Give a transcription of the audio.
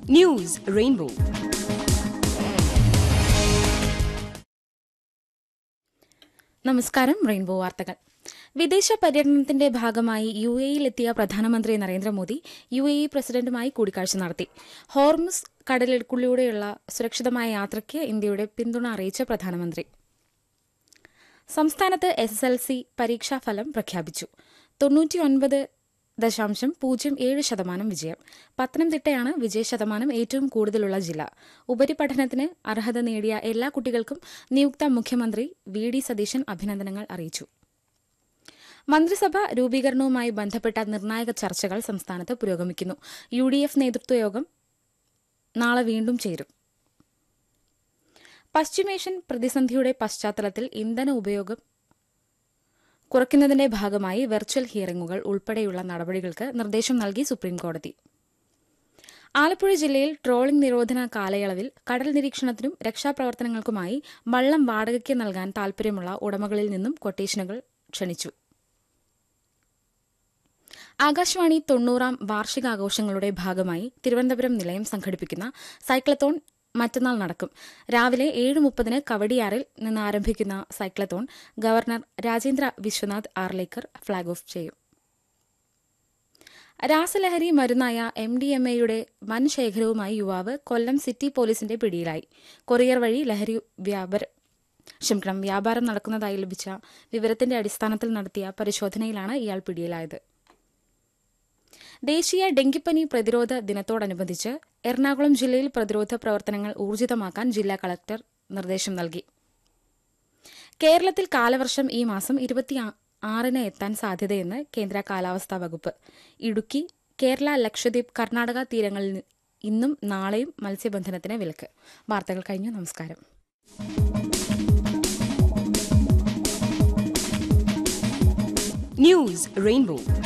news rainbow നമസ്കാരം rainbow വാർത്തകൾ വിദേശ പര്യടനത്തിന്റെ ഭാഗമായി യു എയിലെത്തിയ പ്രധാനമന്ത്രി നരേന്ദ്രമോദി യു എ ഇ പ്രസിഡന്റുമായി കൂടിക്കാഴ്ച നടത്തി ഹോർമുസ് കടലിടുക്കുള്ളിലൂടെയുള്ള സുരക്ഷിതമായ യാത്രയ്ക്ക് ഇന്ത്യയുടെ പിന്തുണ അറിയിച്ച പ്രധാനമന്ത്രി സംസ്ഥാനത്ത് എസ് എസ് എൽ സി പരീക്ഷാഫലം പ്രഖ്യാപിച്ചു തൊണ്ണൂറ്റിയൊൻപത് ദശാംശം പൂജ്യം ഏഴ് ശതമാനം വിജയം പത്തനംതിട്ടയാണ് വിജയശതമാനം ഏറ്റവും കൂടുതലുള്ള ജില്ല ഉപരിപഠനത്തിന് അർഹത നേടിയ എല്ലാ കുട്ടികൾക്കും നിയുക്ത മുഖ്യമന്ത്രി വി ഡി സതീശൻ അഭിനന്ദനങ്ങൾ അറിയിച്ചു മന്ത്രിസഭ രൂപീകരണവുമായി ബന്ധപ്പെട്ട നിർണായക ചർച്ചകൾ സംസ്ഥാനത്ത് പുരോഗമിക്കുന്നു യു ഡി എഫ് നേതൃത്വ യോഗം നാളെ വീണ്ടും ചേരും പശ്ചിമേഷ്യൻ പ്രതിസന്ധിയുടെ പശ്ചാത്തലത്തിൽ ഇന്ധന ഉപയോഗം കുറയ്ക്കുന്നതിന്റെ ഭാഗമായി വെർച്വൽ ഹിയറിംഗുകൾ ഉൾപ്പെടെയുള്ള നടപടികൾക്ക് നിർദ്ദേശം നൽകി സുപ്രീംകോടതി ആലപ്പുഴ ജില്ലയിൽ ട്രോളിംഗ് നിരോധന കാലയളവിൽ കടൽ നിരീക്ഷണത്തിനും രക്ഷാപ്രവർത്തനങ്ങൾക്കുമായി വള്ളം വാടകയ്ക്ക് നൽകാൻ താൽപര്യമുള്ള ഉടമകളിൽ നിന്നും കൊട്ടേഷനുകൾ ക്ഷണിച്ചു ആകാശവാണി തൊണ്ണൂറാം വാർഷികാഘോഷങ്ങളുടെ ഭാഗമായി തിരുവനന്തപുരം നിലയം സംഘടിപ്പിക്കുന്ന സൈക്ലത്തോൺ മറ്റന്നാൾ നടക്കും രാവിലെ ഏഴ് മുപ്പതിന് കവടിയാറിൽ നിന്ന് ആരംഭിക്കുന്ന cyclothon governor Rajendra Vishwanath Arlekar flag off ചെയ്യും രാസലഹരി മരുന്നായ എം ഡി എം എയുടെ വൻ ശേഖരവുമായി യുവാവ് കൊല്ലം സിറ്റി പോലീസിന്റെ പിടിയിലായി കൊറിയർ വഴി ലഹരി വ്യാപാര ക്ഷമിക്കണം വ്യാപാരം നടക്കുന്നതായി ലഭിച്ച വിവരത്തിന്റെ അടിസ്ഥാനത്തിൽ നടത്തിയ പരിശോധനയിലാണ് ഇയാൾ പിടിയിലായത് ദേശീയ ഡെങ്കിപ്പനി പ്രതിരോധ ദിനത്തോടനുബന്ധിച്ച് എറണാകുളം ജില്ലയിൽ പ്രതിരോധ പ്രവർത്തനങ്ങൾ ഊർജിതമാക്കാൻ ജില്ലാ കളക്ടർ നിർദ്ദേശം നൽകി കേരളത്തിൽ കാലവർഷം ഈ മാസം ഇരുപത്തി ആറിന് എത്താൻ സാധ്യതയെന്ന് കേന്ദ്ര കാലാവസ്ഥാ വകുപ്പ് ഇടുക്കി കേരള ലക്ഷദ്വീപ് കർണാടക തീരങ്ങളിൽ ഇന്നും നാളെയും മത്സ്യബന്ധനത്തിന് വിലക്ക് വാർത്തകൾ കഴിഞ്ഞു നമസ്കാരം ന്യൂസ് റെയിൻബോ